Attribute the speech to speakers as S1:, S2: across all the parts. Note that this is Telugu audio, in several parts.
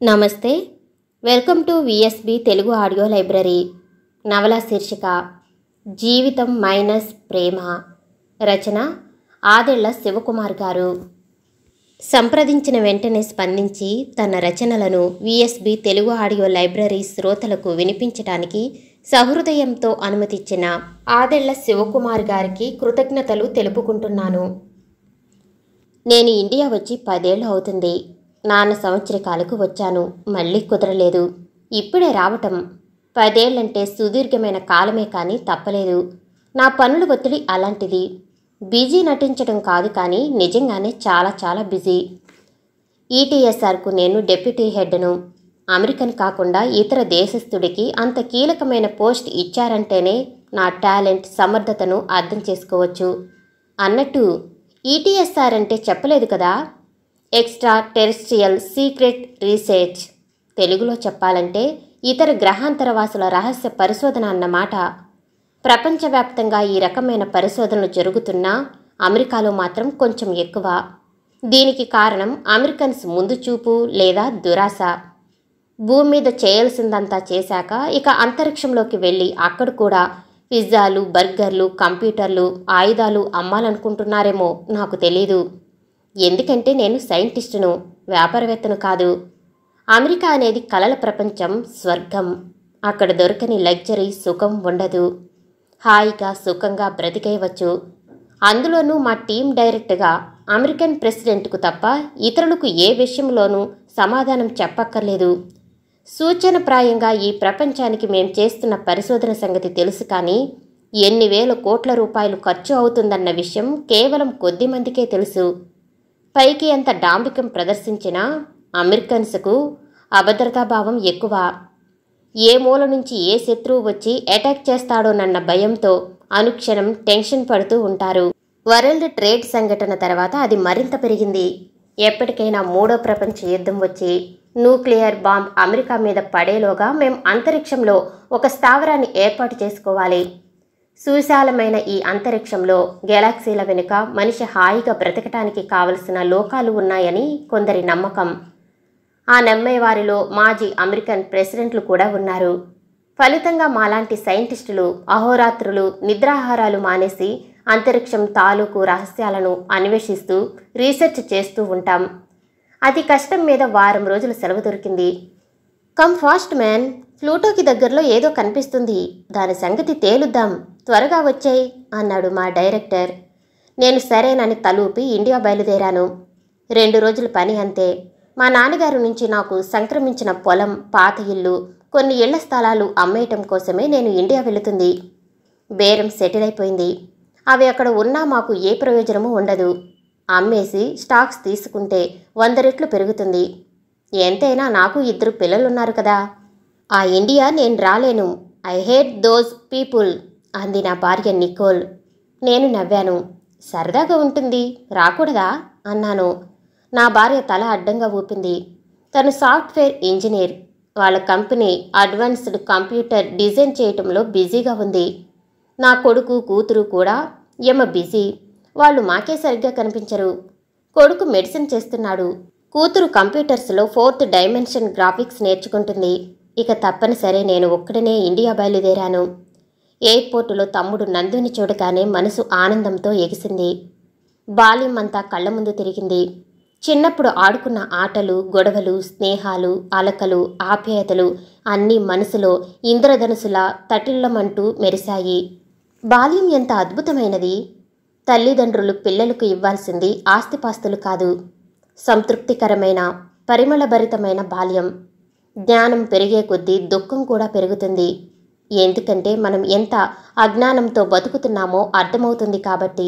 S1: నమస్తే welcome to VSB Telugu audio library నవల శీర్షిక జీవితం మైనస్ ప్రేమ రచన ఆదెళ్ల శివకుమార్ గారు సంప్రదించిన వెంటనే స్పందించి తన రచనలను విఎస్బి తెలుగు ఆడియో లైబ్రరీ శ్రోతలకు వినిపించడానికి సహృదయంతో అనుమతిచ్చిన ఆదెళ్ల శివకుమార్ గారికి కృతజ్ఞతలు తెలుపుకుంటున్నాను నేను ఇండియా వచ్చి పదేళ్ళు అవుతుంది నాన్న సంవత్సరకాలకు వచ్చాను మళ్ళీ కుదరలేదు ఇప్పుడే రావటం పదేళ్లంటే సుదీర్ఘమైన కాలమే కానీ తప్పలేదు నా పనుల ఒత్తిడి అలాంటిది బిజీ నటించడం కాదు కానీ నిజంగానే చాలా చాలా బిజీ ఈటీఎస్ఆర్కు నేను డెప్యూటీ హెడ్ను అమెరికన్ కాకుండా ఇతర దేశస్థుడికి అంత కీలకమైన పోస్ట్ ఇచ్చారంటేనే నా టాలెంట్ సమర్థతను అర్థం చేసుకోవచ్చు అన్నట్టు ఈటీఎస్ఆర్ అంటే చెప్పలేదు కదా ఎక్స్ట్రా టెరెస్ట్రియల్ సీక్రెట్ రీసెర్చ్ తెలుగులో చెప్పాలంటే ఇతర గ్రహాంతరవాసుల రహస్య పరిశోధన అన్నమాట ప్రపంచవ్యాప్తంగా ఈ రకమైన పరిశోధనలు జరుగుతున్నా అమెరికాలో మాత్రం కొంచెం ఎక్కువ దీనికి కారణం అమెరికన్స్ ముందు చూపు లేదా దురాశ భూమి మీద చేయాల్సిందంతా చేశాక ఇక అంతరిక్షంలోకి వెళ్ళి అక్కడ కూడా పిజ్జాలు బర్గర్లు కంప్యూటర్లు ఆయుధాలు అమ్మాలనుకుంటున్నారేమో నాకు తెలీదు ఎందుకంటే నేను సైంటిస్టును వ్యాపారవేత్తను కాదు అమెరికా అనేది కలల ప్రపంచం స్వర్గం అక్కడ దొరకని లగ్జరీ సుఖం ఉండదు హాయిగా సుఖంగా బ్రతికేయవచ్చు అందులోనూ మా టీం డైరెక్ట్గా అమెరికన్ ప్రెసిడెంట్కు తప్ప ఇతరులకు ఏ విషయంలోనూ సమాధానం చెప్పక్కర్లేదు సూచనప్రాయంగా ఈ ప్రపంచానికి మేం చేస్తున్న పరిశోధన సంగతి తెలుసు కానీ ఎన్ని వేల కోట్ల రూపాయలు ఖర్చు అవుతుందన్న విషయం కేవలం కొద్ది మందికే తెలుసు పైకి అంత డాంబికం ప్రదర్శించినా అమెరికన్స్కు అభద్రతాభావం ఎక్కువ ఏ మూల నుంచి ఏ శత్రువు వచ్చి అటాక్ చేస్తాడోనన్న భయంతో అనుక్షణం టెన్షన్ పడుతూ ఉంటారు వరల్డ్ ట్రేడ్ సంఘటన తర్వాత అది మరింత పెరిగింది ఎప్పటికైనా మూడో ప్రపంచ యుద్ధం వచ్చి న్యూక్లియర్ బాంబ్ అమెరికా మీద పడేలోగా మేం అంతరిక్షంలో ఒక స్థావరాన్ని ఏర్పాటు చేసుకోవాలి సువిశాలమైన ఈ అంతరిక్షంలో గెలాక్సీల వెనుక మనిషి హాయిగా బ్రతకటానికి కావలసిన లోకాలు ఉన్నాయని కొందరి నమ్మకం ఆ నమ్మే వారిలో మాజీ అమెరికన్ ప్రెసిడెంట్లు కూడా ఉన్నారు ఫలితంగా మాలాంటి సైంటిస్టులు అహోరాత్రులు నిద్రాహారాలు మానేసి అంతరిక్షం తాలూకు రహస్యాలను అన్వేషిస్తూ రీసెర్చ్ చేస్తూ ఉంటాం అతి కష్టం మీద వారం రోజులు సెలవు దొరికింది కమ్ ఫాస్ట్ మ్యాన్ ఫ్లూటోకి దగ్గరలో ఏదో కనిపిస్తుంది దాని సంగతి తేలుద్దాం త్వరగా వచ్చేయ్ అన్నాడు మా డైరెక్టర్ నేను సరేనని తలూపి ఇండియా బయలుదేరాను రెండు రోజుల పని అంతే మా నాన్నగారి నుంచి నాకు సంక్రమించిన పొలం పాత ఇల్లు కొన్ని ఇళ్ల స్థలాలు అమ్మేయటం కోసమే నేను ఇండియా వెళుతుంది బేరం సెటిల్ అయిపోయింది అవి అక్కడ ఉన్నా మాకు ఏ ప్రయోజనము ఉండదు అమ్మేసి స్టాక్స్ తీసుకుంటే వంద రెట్లు పెరుగుతుంది ఎంతైనా నాకు ఇద్దరు పిల్లలున్నారు కదా ఆ ఇండియా నేను రాలేను ఐ హేట్ దోస్ పీపుల్ అంది నా భార్య నికోల్ నేను నవ్వాను సరదాగా ఉంటుంది రాకూడదా అన్నాను నా భార్య తల అడ్డంగా ఊపింది తను సాఫ్ట్వేర్ ఇంజనీర్ వాళ్ళ కంపెనీ అడ్వాన్స్డ్ కంప్యూటర్ డిజైన్ చేయటంలో బిజీగా ఉంది నా కొడుకు కూతురు కూడా ఏమ బిజీ వాళ్ళు మాకే సరిగ్గా కనిపించరు కొడుకు మెడిసిన్ చేస్తున్నాడు కూతురు కంప్యూటర్స్లో ఫోర్త్ డైమెన్షన్ గ్రాఫిక్స్ నేర్చుకుంటుంది ఇక తప్పనిసరి నేను ఒక్కడనే ఇండియా బయలుదేరాను ఎయిర్పోర్టులో తమ్ముడు నందుని చూడగానే మనసు ఆనందంతో ఎగిసింది బాల్యం అంతా కళ్ళ ముందు తిరిగింది చిన్నప్పుడు ఆడుకున్న ఆటలు గొడవలు స్నేహాలు అలకలు ఆప్యాయతలు అన్నీ మనసులో ఇంద్రధనుసులా తటిల్లమంటూ మెరిశాయి బాల్యం ఎంత అద్భుతమైనది తల్లిదండ్రులు పిల్లలకు ఇవ్వాల్సింది ఆస్తిపాస్తులు కాదు సంతృప్తికరమైన పరిమళభరితమైన బాల్యం జ్ఞానం పెరిగే కొద్దీ దుఃఖం కూడా పెరుగుతుంది ఎందుకంటే మనం ఎంత అజ్ఞానంతో బతుకుతున్నామో అర్థమవుతుంది కాబట్టి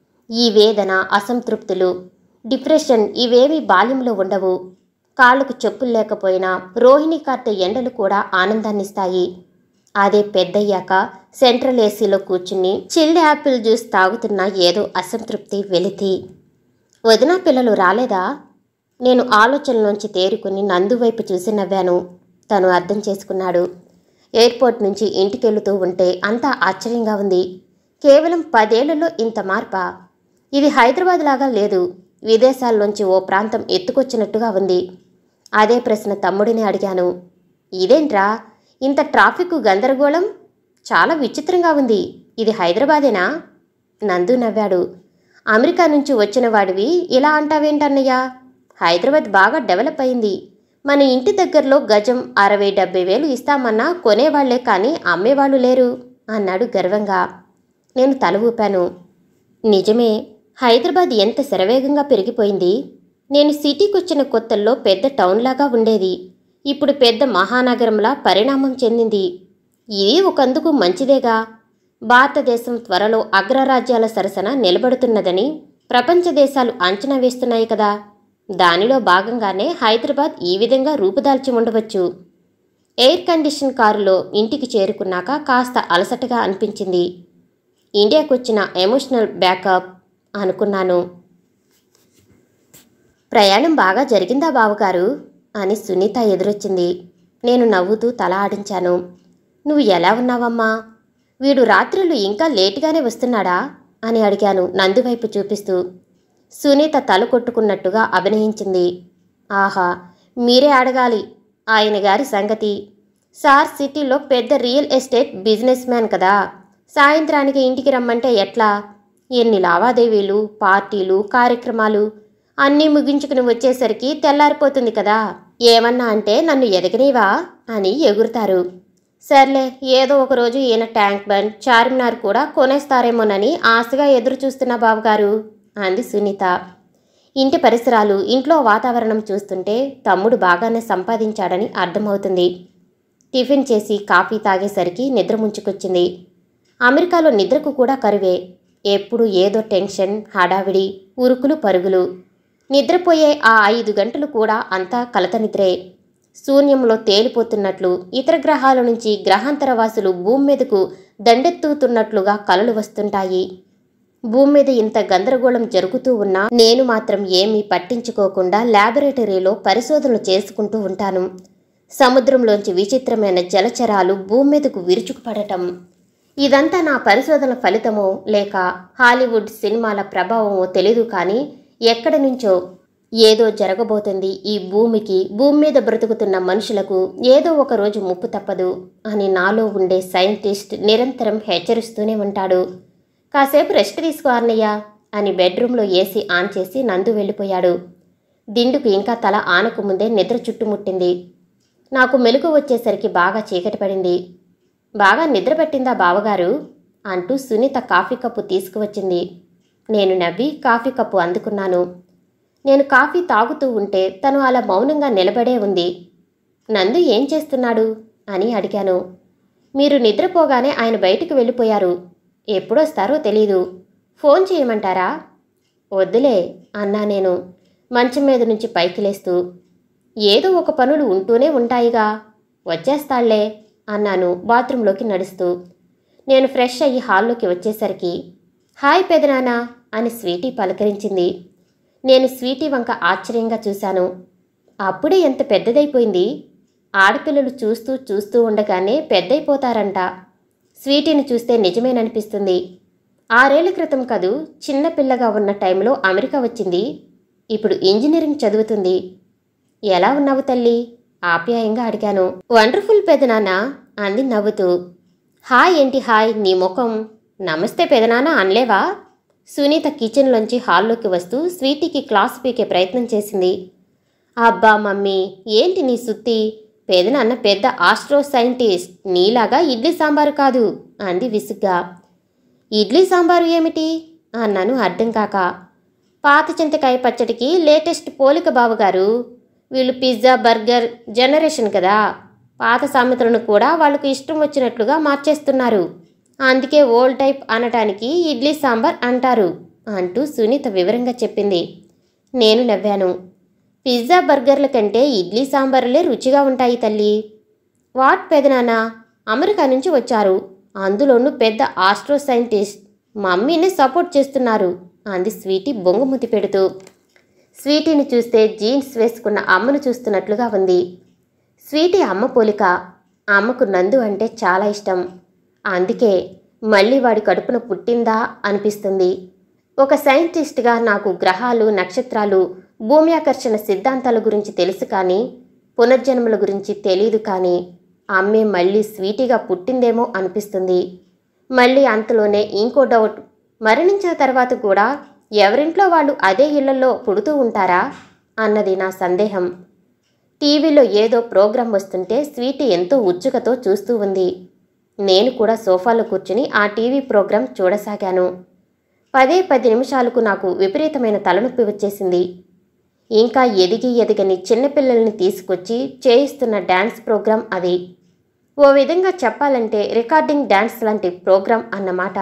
S1: ఈ వేదన అసంతృప్తులు డిప్రెషన్ ఇవేమీ బాల్యంలో ఉండవు కాళ్ళకు చెప్పులు లేకపోయినా రోహిణి కార్తె ఎండలు కూడా ఆనందాన్నిస్తాయి అదే పెద్దయ్యాక సెంట్రల్ ఏసీలో కూర్చుని చిల్డ్ యాపిల్ జ్యూస్ తాగుతున్న ఏదో అసంతృప్తి వెలితి వదిన పిల్లలు రాలేదా నేను ఆలోచనలోంచి తేరుకుని నందు వైపు చూసి నవ్వాను తను అర్థం చేసుకున్నాడు ఎయిర్పోర్ట్ నుంచి ఇంటికెళ్తూ ఉంటే అంతా ఆశ్చర్యంగా ఉంది కేవలం పదేళ్లలో ఇంత మార్పా ఇది హైదరాబాద్ లాగా లేదు విదేశాల్లోంచి ఓ ప్రాంతం ఎత్తుకొచ్చినట్టుగా ఉంది అదే ప్రశ్న తమ్ముడిని అడిగాను ఇదేంట్రా ఇంత ట్రాఫిక్ గందరగోళం చాలా విచిత్రంగా ఉంది ఇది హైదరాబాదేనా నందు నవ్వాడు అమెరికా నుంచి వచ్చిన వాడివి ఇలా అంటావేంటన్నయ్యా హైదరాబాద్ బాగా డెవలప్ అయింది మన ఇంటి దగ్గరలో గజం అరవై డెబ్బై వేలు ఇస్తామన్నా కొనేవాళ్లే కానీ అమ్మేవాళ్ళు లేరు అన్నాడు గర్వంగా నేను తల ఊపాను నిజమే హైదరాబాద్ ఎంత శరవేగంగా పెరిగిపోయింది నేను సిటీకి వచ్చిన కొత్తల్లో పెద్ద టౌన్లాగా ఉండేది ఇప్పుడు పెద్ద మహానగరంలా పరిణామం చెందింది ఇది ఒకందుకు మంచిదేగా భారతదేశం త్వరలో అగ్రరాజ్యాల సరసన నిలబడుతున్నదని ప్రపంచ దేశాలు అంచనా వేస్తున్నాయి కదా దానిలో భాగంగానే హైదరాబాద్ ఈ విధంగా రూపుదాల్చి ఉండవచ్చు ఎయిర్ కండిషన్ కారులో ఇంటికి చేరుకున్నాక కాస్త అలసటగా అనిపించింది ఇండియాకు వచ్చిన ఎమోషనల్ బ్యాకప్ అనుకున్నాను ప్రయాణం బాగా జరిగిందా బావగారు అని సునీత ఎదురొచ్చింది నేను నవ్వుతూ తల ఆడించాను నువ్వు ఎలా ఉన్నావమ్మా వీడు రాత్రులు ఇంకా లేటుగానే వస్తున్నాడా అని అడిగాను నందువైపు చూపిస్తూ సునీత తల కొట్టుకున్నట్టుగా అభినయించింది ఆహా మీరే అడగాలి ఆయన గారి సంగతి సార్ సిటీలో పెద్ద రియల్ ఎస్టేట్ బిజినెస్ మ్యాన్ కదా సాయంత్రానికి ఇంటికి రమ్మంటే ఎట్లా ఎన్ని లావాదేవీలు పార్టీలు కార్యక్రమాలు అన్నీ ముగించుకుని వచ్చేసరికి తెల్లారిపోతుంది కదా ఏమన్నా అంటే నన్ను ఎదగనివా అని ఎగురుతారు సర్లే ఏదో ఒక రోజు ఈయన ట్యాంక్ బండ్ చార్మినార్ కూడా కొనేస్తారేమోనని ఆశగా ఎదురు చూస్తున్న బావగారు అంది సునీత ఇంటి పరిసరాలు ఇంట్లో వాతావరణం చూస్తుంటే తమ్ముడు బాగానే సంపాదించాడని అర్థమవుతుంది టిఫిన్ చేసి కాఫీ తాగేసరికి నిద్ర ముంచుకొచ్చింది అమెరికాలో నిద్రకు కూడా కరువే ఎప్పుడు ఏదో టెన్షన్ హడావిడి ఉరుకులు పరుగులు నిద్రపోయే ఆ ఐదు గంటలు కూడా అంతా కలత నిద్రే శూన్యంలో తేలిపోతున్నట్లు ఇతర గ్రహాల నుంచి గ్రహాంతరవాసులు భూమి మీదకు దండెత్తుతున్నట్లుగా కలలు వస్తుంటాయి భూమి మీద ఇంత గందరగోళం జరుగుతూ ఉన్నా నేను మాత్రం ఏమీ పట్టించుకోకుండా ల్యాబొరేటరీలో పరిశోధనలు చేసుకుంటూ ఉంటాను సముద్రంలోంచి విచిత్రమైన జలచరాలు భూమి మీదకు విరుచుకుపడటం ఇదంతా నా పరిశోధన ఫలితమో లేక హాలీవుడ్ సినిమాల ప్రభావమో తెలీదు కానీ ఎక్కడి నుంచో ఏదో జరగబోతుంది ఈ భూమికి భూమి మీద బ్రతుకుతున్న మనుషులకు ఏదో ఒక రోజు ముప్పు తప్పదు అని నాలో ఉండే సైంటిస్ట్ నిరంతరం హెచ్చరిస్తూనే ఉంటాడు కాసేపు రెస్ట్ తీసుకో అన్నయ్య అని బెడ్రూమ్లో ఏసీ ఆన్ చేసి నందు వెళ్ళిపోయాడు దిండుకు ఇంకా తల ఆనకు ముందే నిద్ర చుట్టుముట్టింది నాకు మెలకు వచ్చేసరికి బాగా చీకటి పడింది బాగా నిద్ర పట్టిందా బావగారు అంటూ సునీత కాఫీ కప్పు తీసుకువచ్చింది నేను నవ్వి కాఫీ కప్పు అందుకున్నాను నేను కాఫీ తాగుతూ ఉంటే తను అలా మౌనంగా నిలబడే ఉంది నందు ఏం చేస్తున్నాడు అని అడిగాను మీరు నిద్రపోగానే ఆయన బయటికి వెళ్ళిపోయారు ఎప్పుడొస్తారో తెలీదు ఫోన్ చేయమంటారా వద్దులే అన్నా నేను మంచం మీద నుంచి పైకి లేస్తూ ఏదో ఒక పనులు ఉంటూనే ఉంటాయిగా వచ్చేస్తాళ్లే అన్నాను బాత్రూంలోకి నడుస్తూ నేను ఫ్రెష్ అయ్యి హాల్లోకి వచ్చేసరికి హాయ్ పెదనానా అని స్వీటీ పలకరించింది నేను స్వీటీ వంక ఆశ్చర్యంగా చూశాను అప్పుడే ఎంత పెద్దదైపోయింది ఆడపిల్లలు చూస్తూ చూస్తూ ఉండగానే పెద్దయిపోతారంట స్వీటీని చూస్తే నిజమేననిపిస్తుంది ఆరేళ్ల క్రితం కదూ చిన్న పిల్లగా ఉన్న టైంలో అమెరికా వచ్చింది ఇప్పుడు ఇంజనీరింగ్ చదువుతుంది ఎలా ఉన్నావు తల్లి ఆప్యాయంగా అడిగాను వండర్ఫుల్ పెదనాన్న అంది నవ్వుతూ హాయ్ ఏంటి హాయ్ నీ ముఖం నమస్తే పెదనాన్న అనలేవా సునీత కిచెన్లోంచి హాల్లోకి వస్తూ స్వీటీకి క్లాస్ పీకే ప్రయత్నం చేసింది అబ్బా మమ్మీ ఏంటి నీ సుత్తి పెదనాన్న పెద్ద ఆస్ట్రో సైంటిస్ట్ నీలాగా ఇడ్లీ సాంబారు కాదు అంది విసుగ్గా ఇడ్లీ సాంబారు ఏమిటి అన్నాను అర్థం కాక పాత చింతకాయ పచ్చడికి లేటెస్ట్ పోలిక బావగారు వీళ్ళు పిజ్జా బర్గర్ జనరేషన్ కదా పాత సామెతలను కూడా వాళ్ళకు ఇష్టం వచ్చినట్లుగా మార్చేస్తున్నారు అందుకే ఓల్డ్ టైప్ అనటానికి ఇడ్లీ సాంబార్ అంటారు అంటూ సునీత వివరంగా చెప్పింది నేను నవ్వాను పిజ్జా బర్గర్ల కంటే ఇడ్లీ సాంబార్లే రుచిగా ఉంటాయి తల్లి వాట్ పెదనాన్న అమెరికా నుంచి వచ్చారు అందులోనూ పెద్ద ఆస్ట్రో సైంటిస్ట్ మమ్మీని సపోర్ట్ చేస్తున్నారు అంది స్వీటీ బొంగుముతి పెడుతూ స్వీటీని చూస్తే జీన్స్ వేసుకున్న అమ్మను చూస్తున్నట్లుగా ఉంది స్వీటీ అమ్మ పోలిక అమ్మకు నందు అంటే చాలా ఇష్టం అందుకే మళ్ళీ వాడి కడుపున పుట్టిందా అనిపిస్తుంది ఒక సైంటిస్ట్గా నాకు గ్రహాలు నక్షత్రాలు భూమి ఆకర్షణ సిద్ధాంతాల గురించి తెలుసు కానీ పునర్జన్మల గురించి తెలియదు కానీ అమ్మే మళ్ళీ స్వీటీగా పుట్టిందేమో అనిపిస్తుంది మళ్ళీ అంతలోనే ఇంకో డౌట్ మరణించిన తర్వాత కూడా ఎవరింట్లో వాళ్ళు అదే ఇళ్లలో పుడుతూ ఉంటారా అన్నది నా సందేహం టీవీలో ఏదో ప్రోగ్రాం వస్తుంటే స్వీటీ ఎంతో ఉత్సుకతో చూస్తూ ఉంది నేను కూడా సోఫాలో కూర్చుని ఆ టీవీ ప్రోగ్రాం చూడసాగాను పదే పది నిమిషాలకు నాకు విపరీతమైన తలనొప్పి వచ్చేసింది ఇంకా ఎదిగి ఎదిగని చిన్నపిల్లల్ని తీసుకొచ్చి చేయిస్తున్న డ్యాన్స్ ప్రోగ్రాం అది ఓ విధంగా చెప్పాలంటే రికార్డింగ్ డ్యాన్స్ లాంటి ప్రోగ్రాం అన్నమాట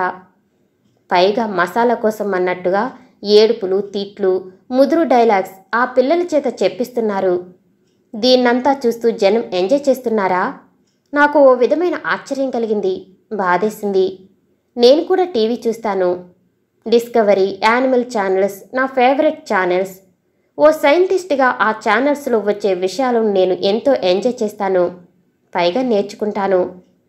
S1: పైగా మసాలా కోసం అన్నట్టుగా ఏడుపులు తిట్లు ముదురు డైలాగ్స్ ఆ పిల్లల చేత చెప్పిస్తున్నారు దీన్నంతా చూస్తూ జనం ఎంజాయ్ చేస్తున్నారా నాకు ఓ విధమైన ఆశ్చర్యం కలిగింది బాధేసింది నేను కూడా టీవీ చూస్తాను డిస్కవరీ యానిమల్ ఛానల్స్ నా ఫేవరెట్ ఛానల్స్ ఓ సైంటిస్ట్గా ఆ ఛానల్స్లో వచ్చే విషయాలను నేను ఎంతో ఎంజాయ్ చేస్తాను పైగా నేర్చుకుంటాను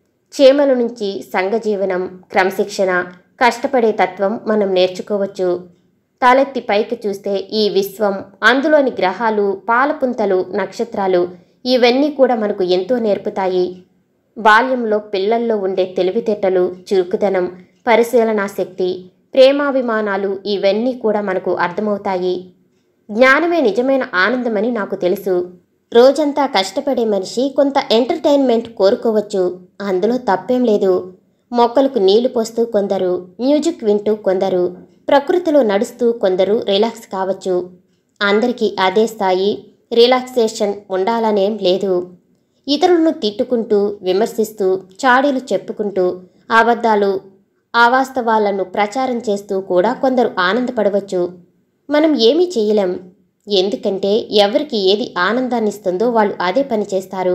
S1: చీమల నుంచి సంఘజీవనం క్రమశిక్షణ కష్టపడే తత్వం మనం నేర్చుకోవచ్చు తలెత్తి పైకి చూస్తే ఈ విశ్వం అందులోని గ్రహాలు పాలపుంతలు నక్షత్రాలు ఇవన్నీ కూడా మనకు ఎంతో నేర్పుతాయి బాల్యంలో పిల్లల్లో ఉండే తెలివితేటలు చురుకుదనం పరిశీలనా శక్తి ప్రేమాభిమానాలు ఇవన్నీ కూడా మనకు అర్థమవుతాయి జ్ఞానమే నిజమైన ఆనందమని నాకు తెలుసు రోజంతా కష్టపడే మనిషి కొంత ఎంటర్టైన్మెంట్ కోరుకోవచ్చు అందులో తప్పేం లేదు మొక్కలకు నీళ్లు పోస్తూ కొందరు మ్యూజిక్ వింటూ కొందరు ప్రకృతిలో నడుస్తూ కొందరు రిలాక్స్ కావచ్చు అందరికీ అదే స్థాయి రిలాక్సేషన్ ఉండాలనేం లేదు ఇతరులను తిట్టుకుంటూ విమర్శిస్తూ చాడీలు చెప్పుకుంటూ అబద్ధాలు అవాస్తవాలను ప్రచారం చేస్తూ కూడా కొందరు ఆనందపడవచ్చు మనం ఏమీ చేయలేం ఎందుకంటే ఎవరికి ఏది ఆనందాన్నిస్తుందో వాళ్ళు అదే పని చేస్తారు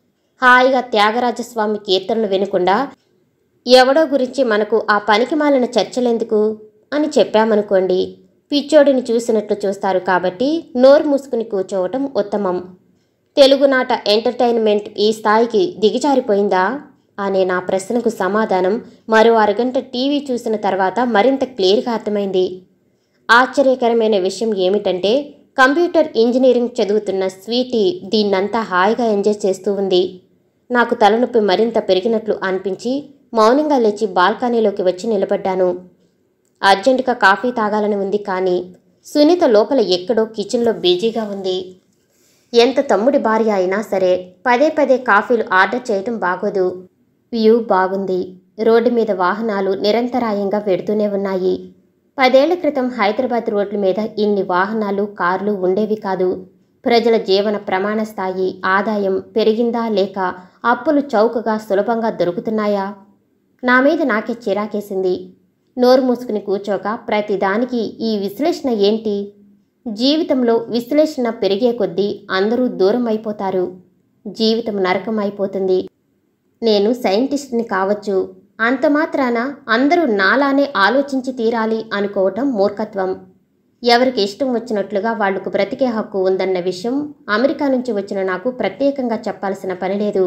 S1: హాయిగా త్యాగరాజస్వామి కీర్తనలు వినకుండా ఎవడో గురించి మనకు ఆ పనికి మాలిన చర్చలెందుకు అని చెప్పామనుకోండి పిచ్చోడిని చూసినట్లు చూస్తారు కాబట్టి నోరు మూసుకుని కూర్చోవటం ఉత్తమం తెలుగునాట ఎంటర్టైన్మెంట్ ఈ స్థాయికి దిగజారిపోయిందా అనే నా ప్రశ్నకు సమాధానం మరో అరగంట టీవీ చూసిన తర్వాత మరింత క్లియర్గా అర్థమైంది ఆశ్చర్యకరమైన విషయం ఏమిటంటే కంప్యూటర్ ఇంజనీరింగ్ చదువుతున్న స్వీటీ దీన్నంతా హాయిగా ఎంజాయ్ చేస్తూ ఉంది నాకు తలనొప్పి మరింత పెరిగినట్లు అనిపించి మౌనంగా లేచి బాల్కనీలోకి వచ్చి నిలబడ్డాను అర్జెంటుగా కాఫీ తాగాలని ఉంది కానీ సునీత లోపల ఎక్కడో కిచెన్లో బిజీగా ఉంది ఎంత తమ్ముడి భార్య అయినా సరే పదే పదే కాఫీలు ఆర్డర్ చేయటం బాగోదు వ్యూ బాగుంది రోడ్డు మీద వాహనాలు నిరంతరాయంగా వెడుతూనే ఉన్నాయి పదేళ్ల క్రితం హైదరాబాద్ రోడ్ల మీద ఇన్ని వాహనాలు కార్లు ఉండేవి కాదు ప్రజల జీవన ప్రమాణ స్థాయి ఆదాయం పెరిగిందా లేక అప్పులు చౌకగా సులభంగా దొరుకుతున్నాయా నా మీద నాకే చిరాకేసింది నోరు మూసుకుని కూర్చోక ప్రతిదానికి ఈ విశ్లేషణ ఏంటి జీవితంలో విశ్లేషణ పెరిగే కొద్దీ అందరూ దూరం అయిపోతారు జీవితం నరకం అయిపోతుంది నేను సైంటిస్ట్ని కావచ్చు అంత మాత్రాన అందరూ నాలానే ఆలోచించి తీరాలి అనుకోవటం మూర్ఖత్వం ఎవరికి ఇష్టం వచ్చినట్లుగా వాళ్లకు బ్రతికే హక్కు ఉందన్న విషయం అమెరికా నుంచి వచ్చిన నాకు ప్రత్యేకంగా చెప్పాల్సిన పని లేదు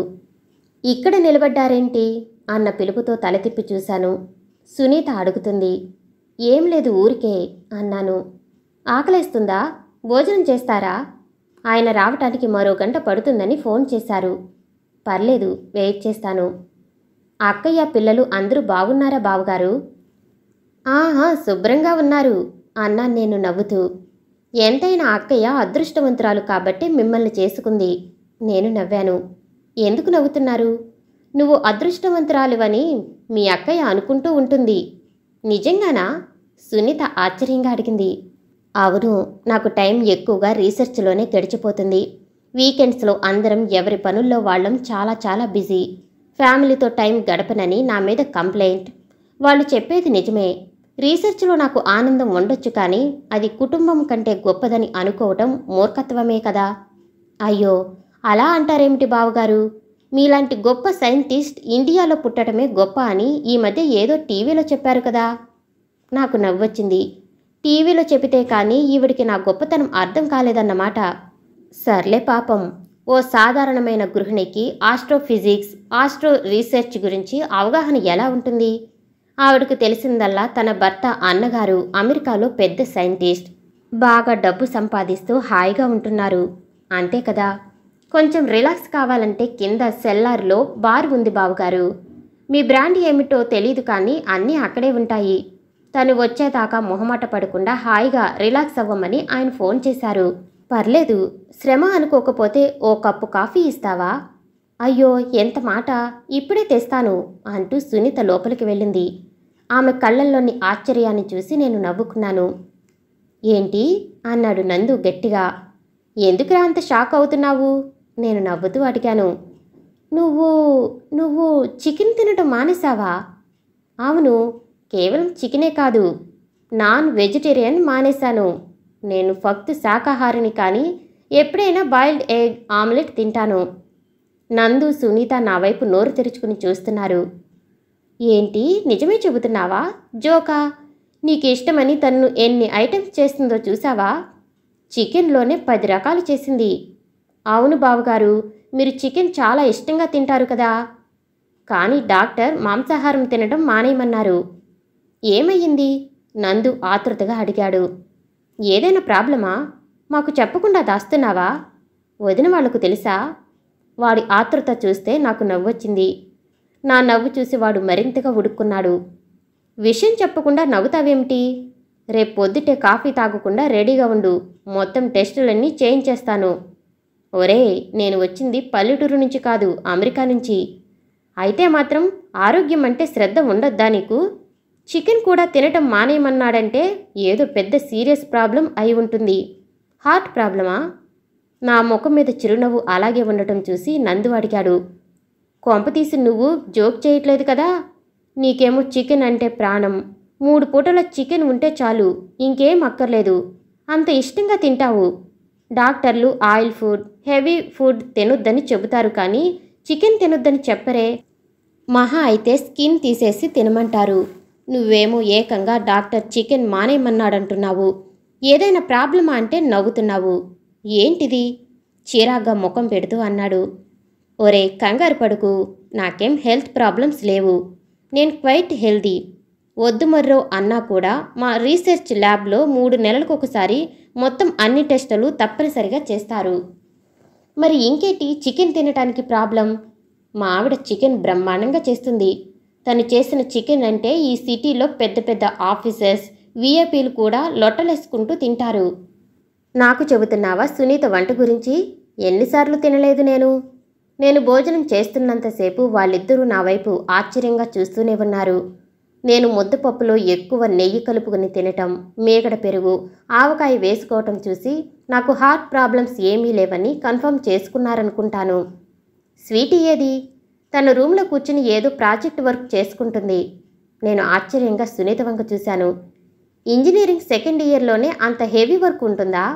S1: ఇక్కడ నిలబడ్డారేంటి అన్న పిలుపుతో తల తిప్పి చూశాను సునీత అడుగుతుంది ఏం లేదు ఊరికే అన్నాను ఆకలేస్తుందా భోజనం చేస్తారా ఆయన రావటానికి మరో గంట పడుతుందని ఫోన్ చేశారు పర్లేదు వెయిట్ చేస్తాను అక్కయ్య పిల్లలు అందరూ బాగున్నారా బావగారు ఆహా శుభ్రంగా ఉన్నారు అన్నాను నేను నవ్వుతూ ఎంతైనా అక్కయ్య అదృష్టవంతురాలు కాబట్టి మిమ్మల్ని చేసుకుంది నేను నవ్వాను ఎందుకు నవ్వుతున్నారు నువ్వు అదృష్టవంతురాలివని మీ అక్కయ్య అనుకుంటూ ఉంటుంది నిజంగానా సునీత ఆశ్చర్యంగా అడిగింది అవును నాకు టైం ఎక్కువగా రీసెర్చ్లోనే గడిచిపోతుంది వీకెండ్స్లో అందరం ఎవరి పనుల్లో వాళ్ళం చాలా చాలా బిజీ ఫ్యామిలీతో టైం గడపనని నా మీద కంప్లైంట్ వాళ్ళు చెప్పేది నిజమే రీసెర్చ్లో నాకు ఆనందం ఉండొచ్చు కానీ అది కుటుంబం కంటే గొప్పదని అనుకోవటం మూర్ఖత్వమే కదా అయ్యో అలా అంటారేమిటి బావగారు మీలాంటి గొప్ప సైంటిస్ట్ ఇండియాలో పుట్టడమే గొప్ప అని ఈ మధ్య ఏదో టీవీలో చెప్పారు కదా నాకు నవ్వొచ్చింది టీవీలో చెబితే కానీ ఈవిడికి నా గొప్పతనం అర్థం కాలేదన్నమాట సర్లే పాపం ఓ సాధారణమైన గృహిణికి ఆస్ట్రోఫిజిక్స్ ఆస్ట్రో రీసెర్చ్ గురించి అవగాహన ఎలా ఉంటుంది ఆవిడకు తెలిసిందల్లా తన భర్త అన్నగారు అమెరికాలో పెద్ద సైంటిస్ట్ బాగా డబ్బు సంపాదిస్తూ హాయిగా ఉంటున్నారు అంతే కదా కొంచెం రిలాక్స్ కావాలంటే కింద సెల్లార్లో బార్ ఉంది బావగారు మీ బ్రాండ్ ఏమిటో తెలియదు కానీ అన్నీ అక్కడే ఉంటాయి తను వచ్చేదాకా మొహమాట పడకుండా హాయిగా రిలాక్స్ అవ్వమని ఆయన ఫోన్ చేశారు పర్లేదు శ్రమ అనుకోకపోతే ఓ కప్పు కాఫీ ఇస్తావా అయ్యో ఎంత మాట ఇప్పుడే తెస్తాను అంటూ సునీత లోపలికి వెళ్ళింది ఆమె కళ్ళల్లోని ఆశ్చర్యాన్ని చూసి నేను నవ్వుకున్నాను ఏంటి అన్నాడు నందు గట్టిగా ఎందుకురా అంత షాక్ అవుతున్నావు నేను నవ్వుతూ అడిగాను నువ్వు నువ్వు చికెన్ తినటం మానేశావా అవును కేవలం చికెనే కాదు నాన్ వెజిటేరియన్ మానేశాను నేను ఫక్త్ శాకాహారిని కానీ ఎప్పుడైనా బాయిల్డ్ ఎగ్ ఆమ్లెట్ తింటాను నందు సునీత నా వైపు నోరు తెరుచుకుని చూస్తున్నారు ఏంటి నిజమే చెబుతున్నావా జోకా నీకు ఇష్టమని తన్ను ఎన్ని ఐటమ్స్ చేస్తుందో చూసావా చికెన్లోనే పది రకాలు చేసింది అవును బావగారు మీరు చికెన్ చాలా ఇష్టంగా తింటారు కదా కానీ డాక్టర్ మాంసాహారం తినడం మానేయమన్నారు ఏమయ్యింది నందు ఆతృతగా అడిగాడు ఏదైనా ప్రాబ్లమా మాకు చెప్పకుండా దాస్తున్నావా వదిన వాళ్లకు తెలుసా వాడి ఆతృత చూస్తే నాకు నవ్వొచ్చింది నా నవ్వు చూసి వాడు మరింతగా ఉడుక్కున్నాడు విషయం చెప్పకుండా నవ్వుతావేమిటి రేపు పొద్దుటే కాఫీ తాగకుండా రెడీగా ఉండు మొత్తం టెస్టులన్నీ చేయించేస్తాను ఒరే నేను వచ్చింది పల్లెటూరు నుంచి కాదు అమెరికా నుంచి అయితే మాత్రం ఆరోగ్యం అంటే శ్రద్ధ ఉండొద్దా నీకు చికెన్ కూడా తినటం మానేయమన్నాడంటే ఏదో పెద్ద సీరియస్ ప్రాబ్లం అయి ఉంటుంది హార్ట్ ప్రాబ్లమా నా ముఖం మీద చిరునవ్వు అలాగే ఉండటం చూసి నందు అడిగాడు కొంపతీసి నువ్వు జోక్ చేయట్లేదు కదా నీకేమో చికెన్ అంటే ప్రాణం మూడు పూటల చికెన్ ఉంటే చాలు ఇంకేం అక్కర్లేదు అంత ఇష్టంగా తింటావు డాక్టర్లు ఆయిల్ ఫుడ్ హెవీ ఫుడ్ తినొద్దని చెబుతారు కానీ చికెన్ తినొద్దని చెప్పరే మహా అయితే స్కిన్ తీసేసి తినమంటారు నువ్వేమో ఏకంగా డాక్టర్ చికెన్ మానేయమన్నాడంటున్నావు ఏదైనా ప్రాబ్లమా అంటే నవ్వుతున్నావు ఏంటిది చీరాగ్గా ముఖం పెడుతూ అన్నాడు ఒరే కంగారు పడుకు నాకేం హెల్త్ ప్రాబ్లమ్స్ లేవు నేను క్వైట్ హెల్దీ వద్దు మర్రో అన్నా కూడా మా రీసెర్చ్ ల్యాబ్లో మూడు నెలలకు ఒకసారి మొత్తం అన్ని టెస్టులు తప్పనిసరిగా చేస్తారు మరి ఇంకేటి చికెన్ తినటానికి ప్రాబ్లం మా ఆవిడ చికెన్ బ్రహ్మాండంగా చేస్తుంది తను చేసిన చికెన్ అంటే ఈ సిటీలో పెద్ద పెద్ద ఆఫీసర్స్ విఐపీలు కూడా లొట్టలేసుకుంటూ తింటారు నాకు చెబుతున్నావా సునీత వంట గురించి ఎన్నిసార్లు తినలేదు నేను నేను భోజనం చేస్తున్నంతసేపు వాళ్ళిద్దరూ నా వైపు ఆశ్చర్యంగా చూస్తూనే ఉన్నారు నేను ముద్దపప్పులో ఎక్కువ నెయ్యి కలుపుకుని తినటం మేగడ పెరుగు ఆవకాయ వేసుకోవటం చూసి నాకు హార్ట్ ప్రాబ్లమ్స్ ఏమీ లేవని కన్ఫర్మ్ చేసుకున్నారనుకుంటాను స్వీటీ ఏది తన రూమ్లో కూర్చుని ఏదో ప్రాజెక్ట్ వర్క్ చేసుకుంటుంది నేను ఆశ్చర్యంగా సునీత వంక చూశాను ఇంజనీరింగ్ సెకండ్ ఇయర్లోనే అంత హెవీ వర్క్ ఉంటుందా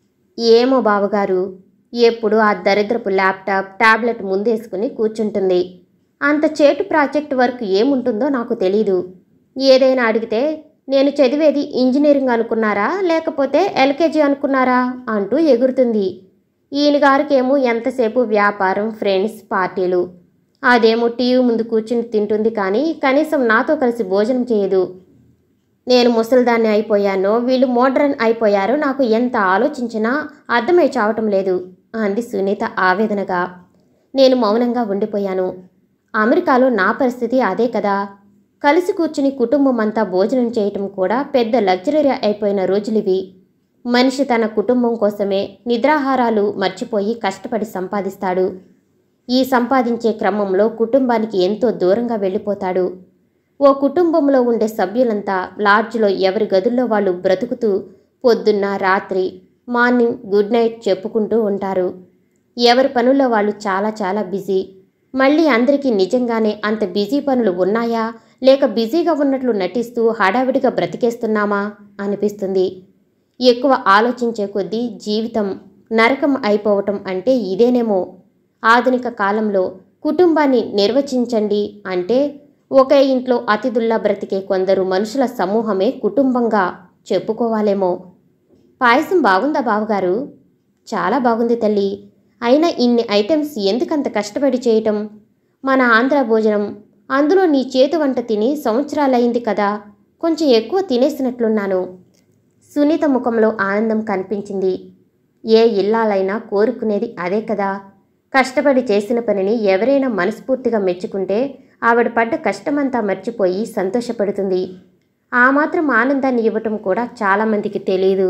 S1: ఏమో బావగారు ఎప్పుడు ఆ దరిద్రపు ల్యాప్టాప్ టాబ్లెట్ ముందేసుకుని కూర్చుంటుంది అంత చేటు ప్రాజెక్ట్ వర్క్ ఏముంటుందో నాకు తెలీదు ఏదైనా అడిగితే నేను చదివేది ఇంజనీరింగ్ అనుకున్నారా లేకపోతే ఎల్కేజీ అనుకున్నారా అంటూ ఎగురుతుంది ఈయన గారికేమో ఎంతసేపు వ్యాపారం ఫ్రెండ్స్ పార్టీలు అదేమో టీవీ ముందు కూర్చుని తింటుంది కానీ కనీసం నాతో కలిసి భోజనం చేయదు నేను ముసలిదాన్ని అయిపోయానో వీళ్ళు మోడ్రన్ అయిపోయారో నాకు ఎంత ఆలోచించినా అర్థమై చావటం లేదు అంది సునీత ఆవేదనగా నేను మౌనంగా ఉండిపోయాను అమెరికాలో నా పరిస్థితి అదే కదా కలిసి కూర్చుని కుటుంబం అంతా భోజనం చేయటం కూడా పెద్ద లగ్జరీ అయిపోయిన రోజులివి మనిషి తన కుటుంబం కోసమే నిద్రాహారాలు మర్చిపోయి కష్టపడి సంపాదిస్తాడు ఈ సంపాదించే క్రమంలో కుటుంబానికి ఎంతో దూరంగా వెళ్ళిపోతాడు ఓ కుటుంబంలో ఉండే సభ్యులంతా లాడ్జ్లో ఎవరి గదుల్లో వాళ్ళు బ్రతుకుతూ పొద్దున్న రాత్రి మార్నింగ్ గుడ్ నైట్ చెప్పుకుంటూ ఉంటారు ఎవరి పనుల్లో వాళ్ళు చాలా చాలా బిజీ మళ్ళీ అందరికీ నిజంగానే అంత బిజీ పనులు ఉన్నాయా లేక బిజీగా ఉన్నట్లు నటిస్తూ హడావిడిగా బ్రతికేస్తున్నామా అనిపిస్తుంది ఎక్కువ ఆలోచించే కొద్దీ జీవితం నరకం అయిపోవటం అంటే ఇదేనేమో ఆధునిక కాలంలో కుటుంబాన్ని నిర్వచించండి అంటే ఒకే ఇంట్లో అతిథుల్లా బ్రతికే కొందరు మనుషుల సమూహమే కుటుంబంగా చెప్పుకోవాలేమో పాయసం బాగుందా బావగారు చాలా బాగుంది తల్లి అయినా ఇన్ని ఐటమ్స్ ఎందుకంత కష్టపడి చేయటం మన ఆంధ్ర భోజనం అందులో నీ చేతి వంట తిని సంవత్సరాలైంది కదా కొంచెం ఎక్కువ తినేసినట్లున్నాను సునీత ముఖంలో ఆనందం కనిపించింది ఏ ఇల్లాలైనా కోరుకునేది అదే కదా కష్టపడి చేసిన పనిని ఎవరైనా మనస్ఫూర్తిగా మెచ్చుకుంటే ఆవిడ పడ్డ కష్టమంతా మర్చిపోయి సంతోషపడుతుంది ఆ మాత్రం ఆనందాన్ని ఇవ్వటం కూడా చాలామందికి తెలియదు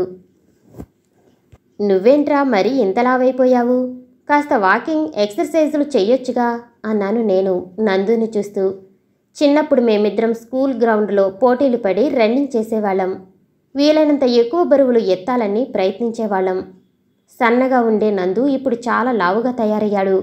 S1: నువ్వేంట్రా మరి ఇంతలావైపోయావు కాస్త వాకింగ్ ఎక్సర్సైజులు చెయ్యొచ్చుగా అన్నాను నేను నందుని చూస్తూ చిన్నప్పుడు మేమిద్దరం స్కూల్ గ్రౌండ్లో పోటీలు పడి రన్నింగ్ చేసేవాళ్ళం వీలైనంత ఎక్కువ బరువులు ఎత్తాలని ప్రయత్నించేవాళ్ళం సన్నగా ఉండే నందు ఇప్పుడు చాలా లావుగా తయారయ్యాడు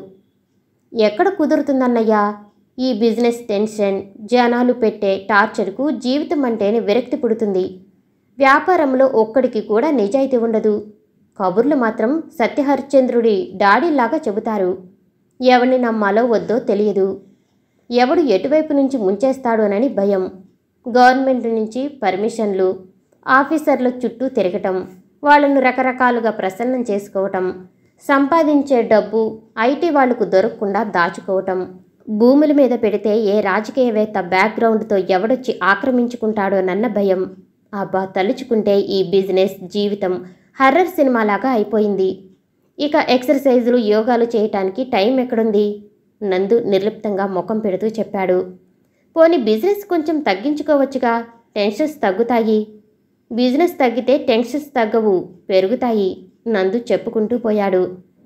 S1: ఎక్కడ కుదురుతుందన్నయ్యా ఈ బిజినెస్ టెన్షన్ జనాలు పెట్టే టార్చర్కు జీవితం అంటేనే విరక్తి పుడుతుంది వ్యాపారంలో ఒక్కడికి కూడా నిజాయితీ ఉండదు కబుర్లు మాత్రం సత్యహరిశ్చంద్రుడి డాడీలాగా చెబుతారు ఎవరిని నమ్మాలో వద్దో తెలియదు ఎవడు ఎటువైపు నుంచి ముంచేస్తాడోనని భయం గవర్నమెంట్ నుంచి పర్మిషన్లు ఆఫీసర్ల చుట్టూ తిరగటం వాళ్ళను రకరకాలుగా ప్రసన్నం చేసుకోవటం సంపాదించే డబ్బు ఐటీ వాళ్లకు దొరకకుండా దాచుకోవటం భూముల మీద పెడితే ఏ రాజకీయవేత్త బ్యాక్గ్రౌండ్తో ఎవడొచ్చి ఆక్రమించుకుంటాడోనన్న భయం అబ్బా తలుచుకుంటే ఈ బిజినెస్ జీవితం హర్రర్ సినిమాలాగా అయిపోయింది ఇక ఎక్సర్సైజులు యోగాలు చేయటానికి టైం ఎక్కడుంది నందు నిర్లిప్తంగా ముఖం పెడుతూ చెప్పాడు పోనీ బిజినెస్ కొంచెం తగ్గించుకోవచ్చుగా టెన్షన్స్ తగ్గుతాయి బిజినెస్ తగ్గితే టెన్షన్స్ తగ్గవు పెరుగుతాయి నందు చెప్పుకుంటూ పోయాడు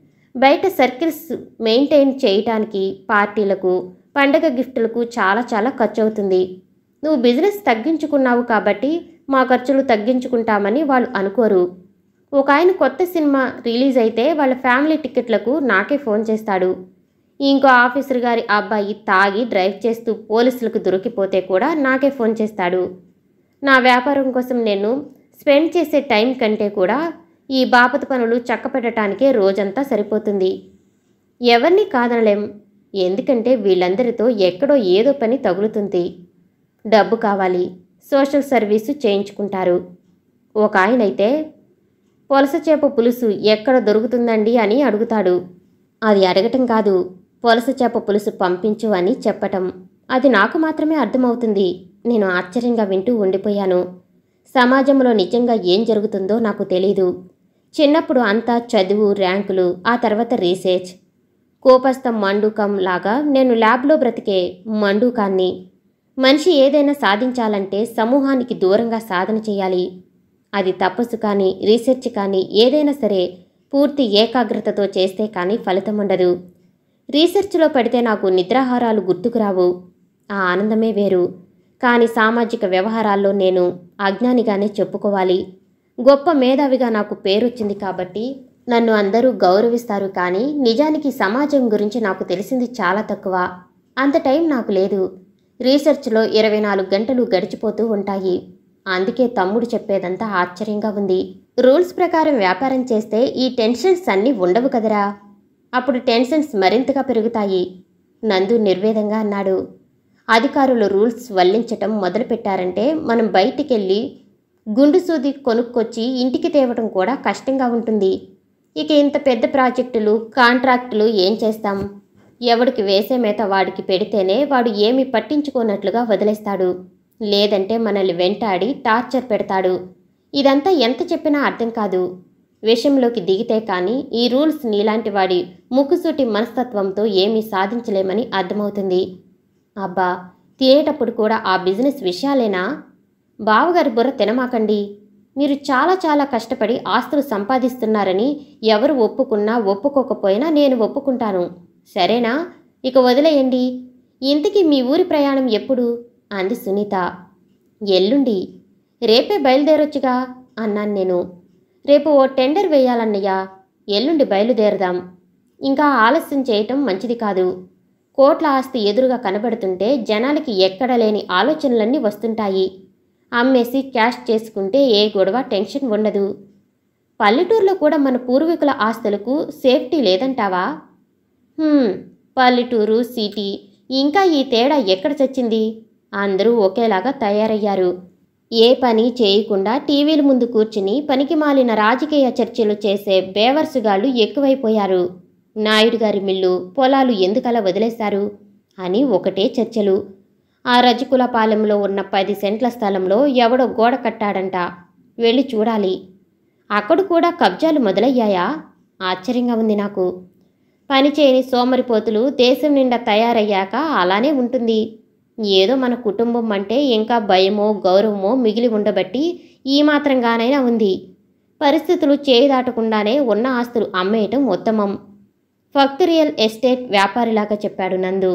S1: బయట సర్కిల్స్ మెయింటైన్ చేయటానికి పార్టీలకు పండగ గిఫ్టులకు చాలా చాలా ఖర్చు అవుతుంది నువ్వు బిజినెస్ తగ్గించుకున్నావు కాబట్టి మా ఖర్చులు తగ్గించుకుంటామని వాళ్ళు అనుకోరు ఒక ఆయన కొత్త సినిమా రిలీజ్ అయితే వాళ్ళ ఫ్యామిలీ టికెట్లకు నాకే ఫోన్ చేస్తాడు ఇంకో ఆఫీసర్ గారి అబ్బాయి తాగి డ్రైవ్ చేస్తూ పోలీసులకు దొరికిపోతే కూడా నాకే ఫోన్ చేస్తాడు నా వ్యాపారం కోసం నేను స్పెండ్ చేసే టైం కంటే కూడా ఈ బాపత పనులు చక్కపెట్టడానికే రోజంతా సరిపోతుంది ఎవరిని కాదనలేం ఎందుకంటే వీళ్ళందరితో ఎక్కడో ఏదో పని తగులుతుంది డబ్బు కావాలి సోషల్ సర్వీసు చేయించుకుంటారు ఒక ఆయనైతే పొలస చేప పులుసు ఎక్కడ దొరుకుతుందండి అని అడుగుతాడు అది అడగటం కాదు పొలస చేప పులుసు పంపించు అని చెప్పటం అది నాకు మాత్రమే అర్థమవుతుంది నేను ఆశ్చర్యంగా వింటూ ఉండిపోయాను సమాజంలో నిజంగా ఏం జరుగుతుందో నాకు తెలీదు చిన్నప్పుడు అంతా చదువు ర్యాంకులు ఆ తర్వాత రీసెర్చ్ కోపస్థ మండూకం లాగా నేను ల్యాబ్లో బ్రతికే మండూకాన్ని మనిషి ఏదైనా సాధించాలంటే సమూహానికి దూరంగా సాధన చేయాలి అది తపస్సు కానీ రీసెర్చ్ కానీ ఏదైనా సరే పూర్తి ఏకాగ్రతతో చేస్తే కానీ ఫలితం ఉండదు రీసెర్చ్లో పడితే నాకు నిద్రాహారాలు గుర్తుకురావు ఆ ఆనందమే వేరు కానీ సామాజిక వ్యవహారాల్లో నేను అజ్ఞానిగానే చెప్పుకోవాలి గొప్ప మేధావిగా నాకు పేరొచ్చింది కాబట్టి నన్ను అందరూ గౌరవిస్తారు కానీ నిజానికి సమాజం గురించి నాకు తెలిసింది చాలా తక్కువ అంత టైం నాకు లేదు రీసెర్చ్లో ఇరవై నాలుగు గంటలు గడిచిపోతూ ఉంటాయి అందుకే తమ్ముడు చెప్పేదంతా ఆశ్చర్యంగా ఉంది రూల్స్ ప్రకారం వ్యాపారం చేస్తే ఈ టెన్షన్స్ అన్నీ ఉండవు కదరా అప్పుడు టెన్షన్స్ మరింతగా పెరుగుతాయి నందు నిర్వేదంగా అన్నాడు అధికారులు రూల్స్ వల్లించటం మొదలుపెట్టారంటే మనం బయటికెళ్ళి గుండు సూది కొనుక్కొచ్చి ఇంటికి తేవటం కూడా కష్టంగా ఉంటుంది ఇక ఇంత పెద్ద ప్రాజెక్టులు కాంట్రాక్టులు ఏం చేస్తాం ఎవడికి వేసే మేత వాడికి పెడితేనే వాడు ఏమీ పట్టించుకోనట్లుగా వదిలేస్తాడు లేదంటే మనల్ని వెంటాడి టార్చర్ పెడతాడు ఇదంతా ఎంత చెప్పినా అర్థం కాదు విషయంలోకి దిగితే కానీ ఈ రూల్స్ నీలాంటి వాడి ముక్కుసూటి మనస్తత్వంతో ఏమీ సాధించలేమని అర్థమవుతుంది అబ్బా తినేటప్పుడు కూడా ఆ బిజినెస్ విషయాలేనా బావగారి బుర్ర తినమాకండి మీరు చాలా చాలా కష్టపడి ఆస్తులు సంపాదిస్తున్నారని ఎవరు ఒప్పుకున్నా ఒప్పుకోకపోయినా నేను ఒప్పుకుంటాను సరేనా ఇక వదిలేయండి ఇంతకీ మీ ఊరి ప్రయాణం ఎప్పుడు అంది సునీత ఎల్లుండి రేపే బయలుదేరొచ్చుగా అన్నాను నేను రేపు ఓ టెండర్ వేయాలన్నయ్యా ఎల్లుండి బయలుదేరదాం ఇంకా ఆలస్యం చేయటం మంచిది కాదు కోట్ల ఆస్తి ఎదురుగా కనబడుతుంటే జనాలకి ఎక్కడ లేని ఆలోచనలన్నీ వస్తుంటాయి అమ్మేసి క్యాష్ చేసుకుంటే ఏ గొడవ టెన్షన్ ఉండదు పల్లెటూరులో కూడా మన పూర్వీకుల ఆస్తులకు సేఫ్టీ లేదంటావా హ్మ్, పల్లెటూరు సిటీ ఇంకా ఈ తేడా ఎక్కడ చచ్చింది అందరూ ఒకేలాగా తయారయ్యారు ఏ పని చేయకుండా టీవీల ముందు కూర్చుని పనికి మాలిన రాజకీయ చర్చలు చేసే బేవర్సుగాళ్ళు ఎక్కువైపోయారు నాయుడు గారి మిల్లు పొలాలు ఎందుకలా వదిలేశారు అని ఒకటే చర్చలు ఆ రజకుల పాలెంలో ఉన్న పది సెంట్ల స్థలంలో ఎవడో గోడ కట్టాడంట వెళ్ళి చూడాలి అక్కడ కూడా కబ్జాలు మొదలయ్యాయా ఆశ్చర్యంగా ఉంది నాకు పనిచేయని సోమరిపోతులు దేశం నిండా తయారయ్యాక అలానే ఉంటుంది ఏదో మన కుటుంబం అంటే ఇంకా భయమో గౌరవమో మిగిలి ఉండబట్టి ఈ మాత్రంగానైనా ఉంది పరిస్థితులు చేయి దాటకుండానే ఉన్న ఆస్తులు అమ్మేయటం ఉత్తమం ఫక్త్ రియల్ ఎస్టేట్ వ్యాపారిలాగా చెప్పాడు నందు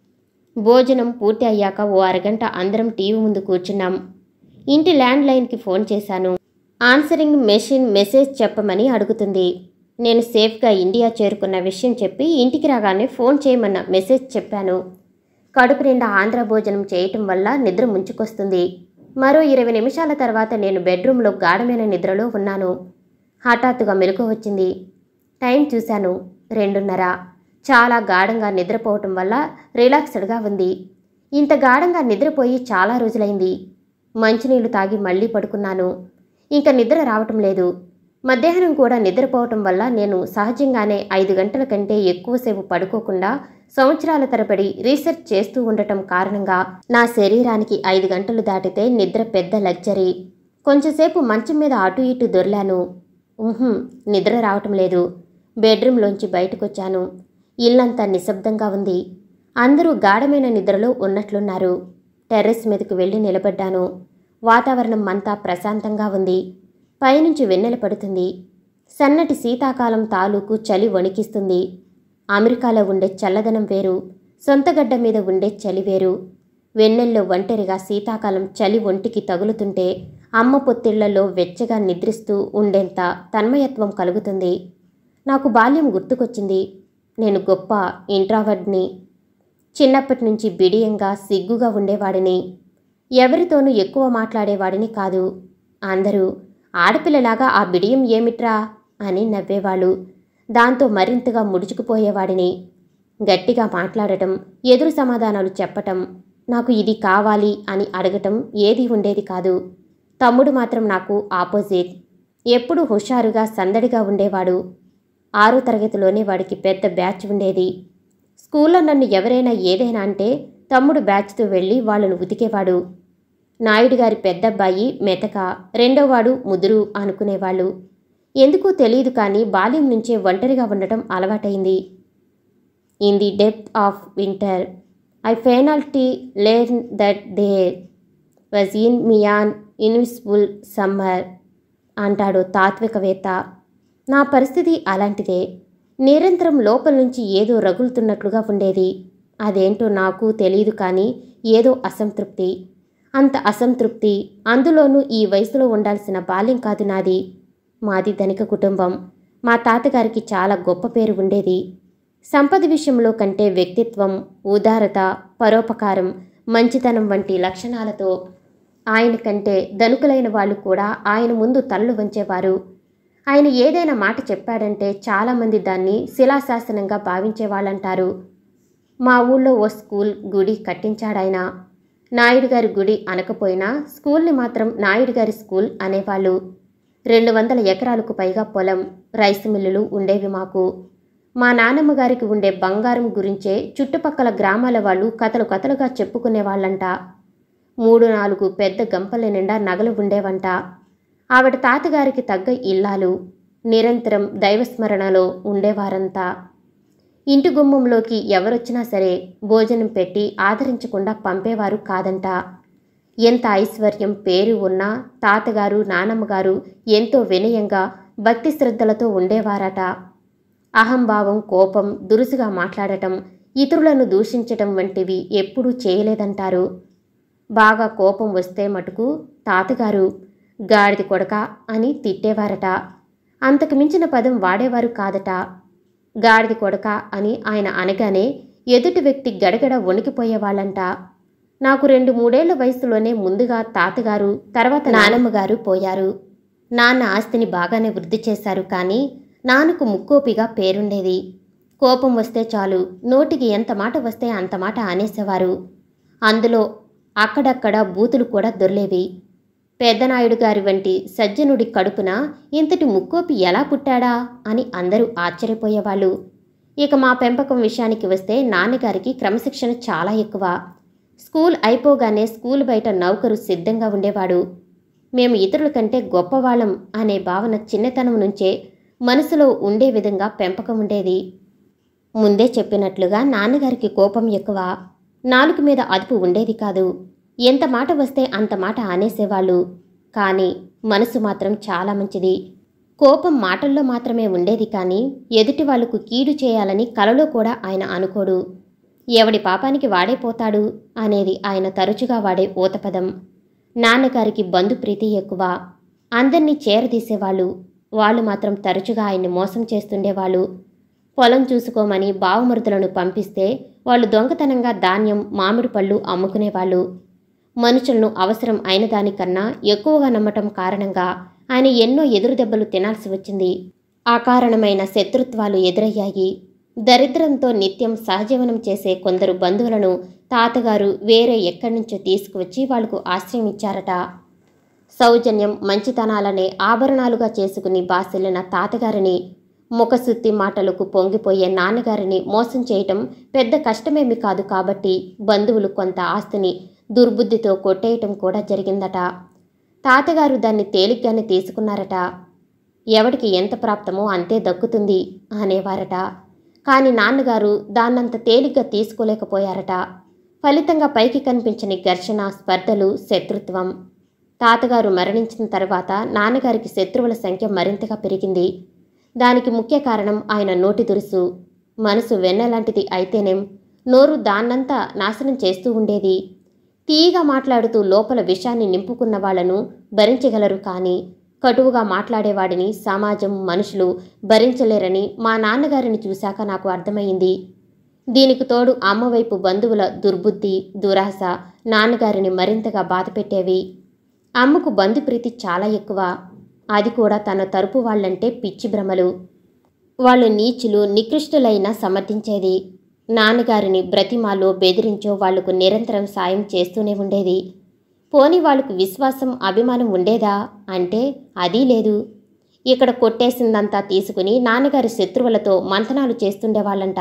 S1: భోజనం పూర్తి అయ్యాక ఓ అరగంట అందరం టీవీ ముందు కూర్చున్నాం ఇంటి ల్యాండ్ లైన్కి ఫోన్ చేశాను ఆన్సరింగ్ మెషిన్ మెసేజ్ చెప్పమని అడుగుతుంది నేను సేఫ్గా ఇండియా చేరుకున్న విషయం చెప్పి ఇంటికి రాగానే ఫోన్ చేయమన్న మెసేజ్ చెప్పాను కడుపు నిండా ఆంధ్ర భోజనం చేయటం వల్ల నిద్ర ముంచుకొస్తుంది మరో ఇరవై నిమిషాల తర్వాత నేను బెడ్రూమ్లో గాఢమైన నిద్రలో ఉన్నాను హఠాత్తుగా మెలకు వచ్చింది టైం చూశాను రెండున్నర చాలా గాఢంగా నిద్రపోవటం వల్ల రిలాక్స్డ్గా ఉంది ఇంత గాఢంగా నిద్రపోయి చాలా రోజులైంది మంచినీళ్లు తాగి మళ్ళీ పడుకున్నాను ఇంకా నిద్ర రావటం లేదు మధ్యాహ్నం కూడా నిద్రపోవటం వల్ల నేను సహజంగానే ఐదు గంటల కంటే ఎక్కువసేపు పడుకోకుండా సంవత్సరాల తరబడి రీసెర్చ్ చేస్తూ ఉండటం కారణంగా నా శరీరానికి ఐదు గంటలు దాటితే నిద్ర పెద్ద లగ్జరీ కొంచెంసేపు మంచం మీద అటు ఇటు దొర్లాను ఉహుం, నిద్ర రావటం లేదు బెడ్రూమ్లోంచి బయటకొచ్చాను ఇల్లంతా నిశ్శబ్దంగా ఉంది అందరూ గాఢమైన నిద్రలో ఉన్నట్లున్నారు టెర్రస్ మీదకు వెళ్ళి నిలబడ్డాను వాతావరణం అంతా ప్రశాంతంగా ఉంది పైనుంచి వెన్నెల పడుతుంది సన్నటి శీతాకాలం తాలూకు చలి వణికిస్తుంది అమెరికాలో ఉండే చల్లదనం వేరు సొంతగడ్డ మీద ఉండే చలి వేరు వెన్నెల్లో ఒంటరిగా శీతాకాలం చలి ఒంటికి తగులుతుంటే అమ్మ పొత్తిళ్లలో వెచ్చగా నిద్రిస్తూ ఉండేంత తన్మయత్వం కలుగుతుంది నాకు బాల్యం గుర్తుకొచ్చింది నేను గొప్ప ఇంట్రావర్డ్ని చిన్నప్పటి నుంచి బిడియంగా సిగ్గుగా ఉండేవాడిని ఎవరితోనూ ఎక్కువ మాట్లాడేవాడిని కాదు అందరూ ఆడపిల్లలాగా ఆ బిడియం ఏమిట్రా అని నవ్వేవాళ్ళు దాంతో మరింతగా ముడుచుకుపోయేవాడిని గట్టిగా మాట్లాడటం ఎదురు సమాధానాలు చెప్పటం నాకు ఇది కావాలి అని అడగటం ఏది ఉండేది కాదు తమ్ముడు మాత్రం నాకు ఆపోజిట్ ఎప్పుడూ హుషారుగా సందడిగా ఉండేవాడు ఆరో తరగతిలోనే వాడికి పెద్ద బ్యాచ్ ఉండేది స్కూల్లో నన్ను ఎవరైనా ఏదైనా అంటే తమ్ముడు బ్యాచ్తో వెళ్ళి వాళ్ళను ఉతికేవాడు నాయుడు గారి పెద్దబ్బాయి మెతక రెండోవాడు ముదురు అనుకునేవాళ్ళు ఎందుకో తెలియదు కానీ బాల్యం నుంచే ఒంటరిగా ఉండటం అలవాటైంది in the depth of winter I finally learn that there was in me an invincible summer అంటాడు తాత్వికవేత్త నా పరిస్థితి అలాంటిదే నిరంతరం లోపల నుంచి ఏదో రగులుతున్నట్లుగా ఉండేది అదేంటో నాకు తెలియదు కానీ ఏదో అసంతృప్తి అంత అసంతృప్తి అందులోనూ ఈ వయసులో ఉండాల్సిన బాల్యం కాదు నాది మాది ధనిక కుటుంబం మా తాతగారికి చాలా గొప్ప పేరు ఉండేది సంపద విషయంలో కంటే వ్యక్తిత్వం ఉదారత పరోపకారం మంచితనం వంటి లక్షణాలతో ఆయన కంటే ధనుకులైన వాళ్ళు కూడా ఆయన ముందు తలలు వంచేవారు ఆయన ఏదైనా మాట చెప్పాడంటే చాలామంది దాన్ని శిలాశాసనంగా భావించేవాళ్ళంటారు మా ఊళ్ళో ఓ స్కూల్ గుడి కట్టించాడాయన నాయుడు గారి గుడి అనకపోయినా స్కూల్ని మాత్రం నాయుడు గారి స్కూల్ అనేవాళ్ళు రెండు వందల ఎకరాలకు పైగా పొలం రైస్ మిల్లులు ఉండేవి మాకు మా నానమ్మ గారికి ఉండే బంగారం గురించే చుట్టుపక్కల గ్రామాల వాళ్ళు కథలు కథలుగా చెప్పుకునేవాళ్ళంట మూడు నాలుగు పెద్ద గంపల నిండా నగలు ఉండేవంట ఆవిడ తాతగారికి తగ్గ ఇల్లాలు నిరంతరం దైవస్మరణలో ఉండేవారంతా ఇంటి గుమ్మంలోకి ఎవరొచ్చినా సరే భోజనం పెట్టి ఆదరించకుండా పంపేవారు కాదంట ఎంత ఐశ్వర్యం పేరు ఉన్నా తాతగారు నానమ్మగారు ఎంతో వినయంగా భక్తి శ్రద్ధలతో ఉండేవారట అహంభావం కోపం దురుసుగా మాట్లాడటం ఇతరులను దూషించటం వంటివి ఎప్పుడూ చేయలేదంటారు బాగా కోపం వస్తే మటుకు తాతగారు గాడిద కొడక అని తిట్టేవారట అంతకు మించిన పదం వాడేవారు కాదట గాడిద కొడక అని ఆయన అనగానే ఎదుటి వ్యక్తి గడగడ వణికిపోయేవాళ్ళంట నాకు రెండు మూడేళ్ల వయసులోనే ముందుగా తాతగారు తర్వాత నానమ్మగారు పోయారు నాన్న ఆస్తిని బాగానే వృద్ధి చేశారు కానీ నాన్నకు ముక్కోపిగా పేరుండేది కోపం వస్తే చాలు నోటికి ఎంత మాట వస్తే అంత మాట అనేసేవారు అందులో అక్కడక్కడ బూతులు కూడా దొర్లేవి పెద్దనాయుడు గారి వంటి సజ్జనుడి కడుపున ఇంతటి ముక్కోపి ఎలా పుట్టాడా అని అందరూ ఆశ్చర్యపోయేవాళ్ళు ఇక మా పెంపకం విషయానికి వస్తే నాన్నగారికి క్రమశిక్షణ చాలా ఎక్కువ స్కూల్ అయిపోగానే స్కూల్ బయట నౌకరు సిద్ధంగా ఉండేవాడు మేము ఇతరుల కంటే గొప్పవాళ్ళం అనే భావన చిన్నతనం నుంచే మనసులో ఉండే విధంగా పెంపకం ఉండేది ముందే చెప్పినట్లుగా నాన్నగారికి కోపం ఎక్కువ నాలుగు మీద అదుపు ఉండేది కాదు ఎంత మాట వస్తే అంత మాట ఆనేసేవాళ్ళు కానీ మనసు మాత్రం చాలా మంచిది కోపం మాటల్లో మాత్రమే ఉండేది కానీ ఎదుటి వాళ్లకు కీడు చేయాలని కలలో కూడా ఆయన అనుకోడు ఎవడి పాపానికి వాడే పోతాడు అనేది ఆయన తరచుగా వాడే ఊతపదం నాన్నగారికి బంధుప్రీతి ఎక్కువ అందర్నీ చేరదీసేవాళ్ళు వాళ్ళు మాత్రం తరచుగా ఆయన్ని మోసం చేస్తుండేవాళ్ళు పొలం చూసుకోమని బావమరుదులను పంపిస్తే వాళ్ళు దొంగతనంగా ధాన్యం మామిడి పళ్ళు అమ్ముకునేవాళ్ళు మనుషులను అవసరం అయిన దానికన్నా ఎక్కువగా నమ్మటం కారణంగా ఆయన ఎన్నో ఎదురు దెబ్బలు తినాల్సి వచ్చింది ఆ కారణమైన శత్రుత్వాలు ఎదురయ్యాయి దరిద్రంతో నిత్యం సహజీవనం చేసే కొందరు బంధువులను తాతగారు వేరే ఎక్కడి నుంచో తీసుకువచ్చి వాళ్లకు ఆశ్రయం ఇచ్చారట సౌజన్యం మంచితనాలనే ఆభరణాలుగా చేసుకుని బాసిల్లిన తాతగారిని ముఖశుద్ధి మాటలకు పొంగిపోయే నాన్నగారిని మోసం చేయటం పెద్ద కష్టమేమి కాదు కాబట్టి బంధువులు కొంత ఆస్తిని దుర్బుద్ధితో కొట్టేయటం కూడా జరిగిందట తాతగారు దాన్ని తేలిగ్గానే తీసుకున్నారట ఎవడికి ఎంత ప్రాప్తమో అంతే దక్కుతుంది అనేవారట కానీ నాన్నగారు దాన్నంత తేలిగ్గా తీసుకోలేకపోయారట ఫలితంగా పైకి కనిపించని ఘర్షణ స్పర్ధలు శత్రుత్వం తాతగారు మరణించిన తర్వాత నాన్నగారికి శత్రువుల సంఖ్య మరింతగా పెరిగింది దానికి ముఖ్య కారణం ఆయన నోటి దురుసు మనసు వెన్నలాంటిది అయితేనేం నోరు దాన్నంతా నాశనం చేస్తూ ఉండేది తీయగా మాట్లాడుతూ లోపల విషాన్ని నింపుకున్న వాళ్లను భరించగలరు కానీ కటువుగా మాట్లాడేవాడిని సమాజం మనుషులు భరించలేరని మా నాన్నగారిని చూశాక నాకు అర్థమైంది దీనికి తోడు అమ్మవైపు బంధువుల దుర్బుద్ధి దురాశ నాన్నగారిని మరింతగా బాధపెట్టేవి అమ్మకు బంధుప్రీతి చాలా ఎక్కువ అది కూడా తన తరపు వాళ్ళంటే పిచ్చి భ్రమలు వాళ్ళు నీచులు నికృష్టులైనా సమర్థించేది నాన్నగారిని బ్రతిమాలో బెదిరించో వాళ్లకు నిరంతరం సాయం చేస్తూనే ఉండేది పోని వాళ్లకు విశ్వాసం అభిమానం ఉండేదా అంటే అదీ లేదు ఇక్కడ కొట్టేసిందంతా తీసుకుని నాన్నగారి శత్రువులతో మంతనాలు చేస్తుండేవాళ్ళంట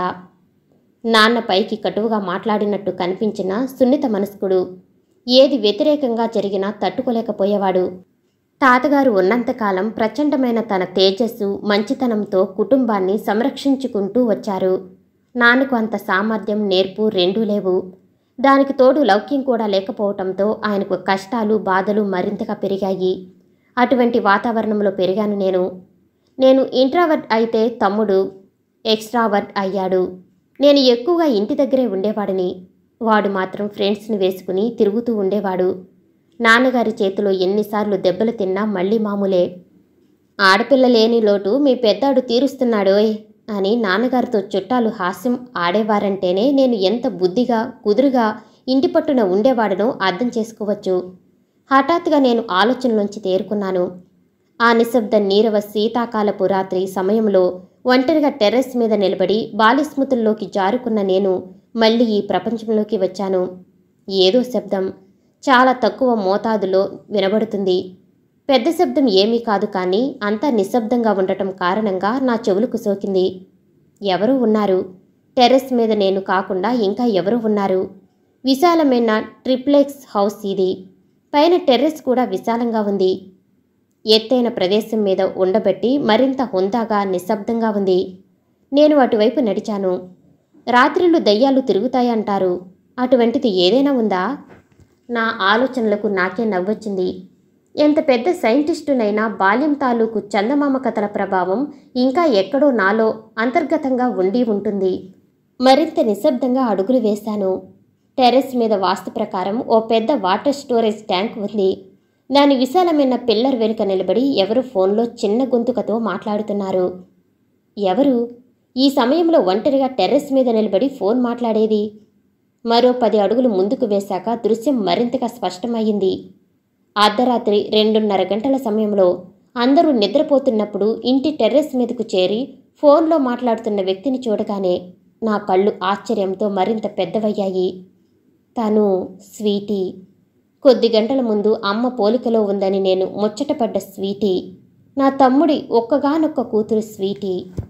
S1: నాన్న పైకి కటువుగా మాట్లాడినట్టు కనిపించిన సున్నిత మనస్కుడు ఏది వ్యతిరేకంగా జరిగినా తట్టుకోలేకపోయేవాడు తాతగారు ఉన్నంతకాలం ప్రచండమైన తన తేజస్సు మంచితనంతో కుటుంబాన్ని సంరక్షించుకుంటూ వచ్చారు నాన్నకు అంత సామర్థ్యం నేర్పు రెండూ లేవు దానికి తోడు లౌక్యం కూడా లేకపోవటంతో ఆయనకు కష్టాలు బాధలు మరింతగా పెరిగాయి అటువంటి వాతావరణంలో పెరిగాను నేను నేను ఇంట్రావర్ట్ అయితే తమ్ముడు ఎక్స్ట్రావర్ట్ అయ్యాడు నేను ఎక్కువగా ఇంటి దగ్గరే ఉండేవాడిని వాడు మాత్రం ఫ్రెండ్స్ని వేసుకుని తిరుగుతూ ఉండేవాడు నాన్నగారి చేతిలో ఎన్నిసార్లు దెబ్బలు తిన్నా మళ్ళీ మామూలే ఆడపిల్ల లేని లోటు మీ పెద్దాడు తీరుస్తున్నాడోయ్ అని నాన్నగారితో చుట్టాలు హాస్యం ఆడేవారంటేనే నేను ఎంత బుద్ధిగా కుదురుగా ఇంటి పట్టున ఉండేవాడనో అర్థం చేసుకోవచ్చు హఠాత్తుగా నేను ఆలోచనలోంచి తేరుకున్నాను ఆ నిశ్శబ్ద నీరవ శీతాకాలపు రాత్రి సమయంలో ఒంటరిగా టెర్రస్ మీద నిలబడి బాల్యస్మృతుల్లోకి జారుకున్న నేను మళ్ళీ ఈ ప్రపంచంలోకి వచ్చాను ఏదో శబ్దం చాలా తక్కువ మోతాదులో వినబడుతుంది పెద్ద శబ్దం ఏమీ కాదు కానీ అంతా నిశ్శబ్దంగా ఉండటం కారణంగా నా చెవులకు సోకింది ఎవరు ఉన్నారు టెర్రస్ మీద నేను కాకుండా ఇంకా ఎవరు ఉన్నారు విశాలమైన ట్రిప్లెక్స్ హౌస్ ఇది పైన టెర్రస్ కూడా విశాలంగా ఉంది ఎత్తైన ప్రదేశం మీద ఉండబట్టి మరింత హుందాగా నిశ్శబ్దంగా ఉంది నేను అటువైపు నడిచాను రాత్రిళ్ళు దయ్యాలు తిరుగుతాయంటారు అటువంటిది ఏదైనా ఉందా నా ఆలోచనలకు నాకే నవ్వొచ్చింది ఎంత పెద్ద సైంటిస్టునైనా బాల్యం తాలూకు చందమామ కథల ప్రభావం ఇంకా ఎక్కడో నాలో అంతర్గతంగా ఉండి ఉంటుంది మరింత నిశ్శబ్దంగా అడుగులు వేశాను టెర్రస్ మీద వాస్తు ప్రకారం ఓ పెద్ద వాటర్ స్టోరేజ్ ట్యాంక్ ఉంది దాని విశాలమైన పిల్లర్ వెనుక నిలబడి ఎవరు ఫోన్లో చిన్న గొంతుకతో మాట్లాడుతున్నారు ఎవరు ఈ సమయంలో ఒంటరిగా టెర్రస్ మీద నిలబడి ఫోన్ మాట్లాడేది మరో పది అడుగులు ముందుకు వేశాక దృశ్యం మరింతగా స్పష్టమయ్యింది అర్ధరాత్రి రెండున్నర గంటల సమయంలో అందరూ నిద్రపోతున్నప్పుడు ఇంటి టెర్రస్ మీదకు చేరి ఫోన్లో మాట్లాడుతున్న వ్యక్తిని చూడగానే నా కళ్ళు ఆశ్చర్యంతో మరింత పెద్దవయ్యాయి తను స్వీటీ కొద్ది గంటల ముందు అమ్మ పోలికలో ఉందని నేను ముచ్చటపడ్డ స్వీటీ నా తమ్ముడి ఒక్కగానొక్క కూతురు స్వీటీ